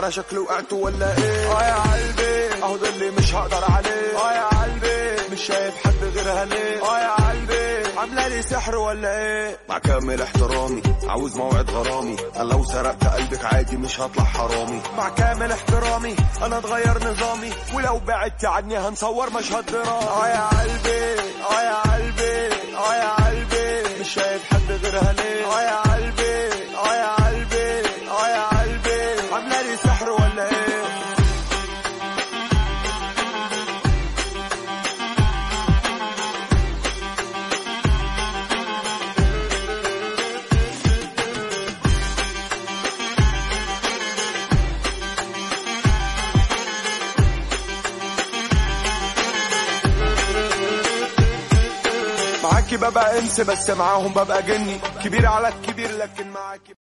انا شكلي وقعت ولا ايه اه يا قلبي اهو ده اللي مش هقدر عليه اه يا قلبي مش شايف حد غيرها ليه اه يا قلبي عامله لي سحر ولا ايه مع كامل احترامي عاوز موعد غرامي انا لو سرقت قلبك عادي مش هطلع حرامي مع كامل احترامي انا اتغير نظامي ولو بعدت عني هنصور مشهد درامي اه يا قلبي اه يا قلبي اه يا قلبي مش شايف حد غيرها ليه اه يا قلبي اه يا قلبي اه يا قلبي عامله لي سحر ولا ايه معاكي ببقى انس بس معاهم ببقى جني كبير على الكبير لكن معاكي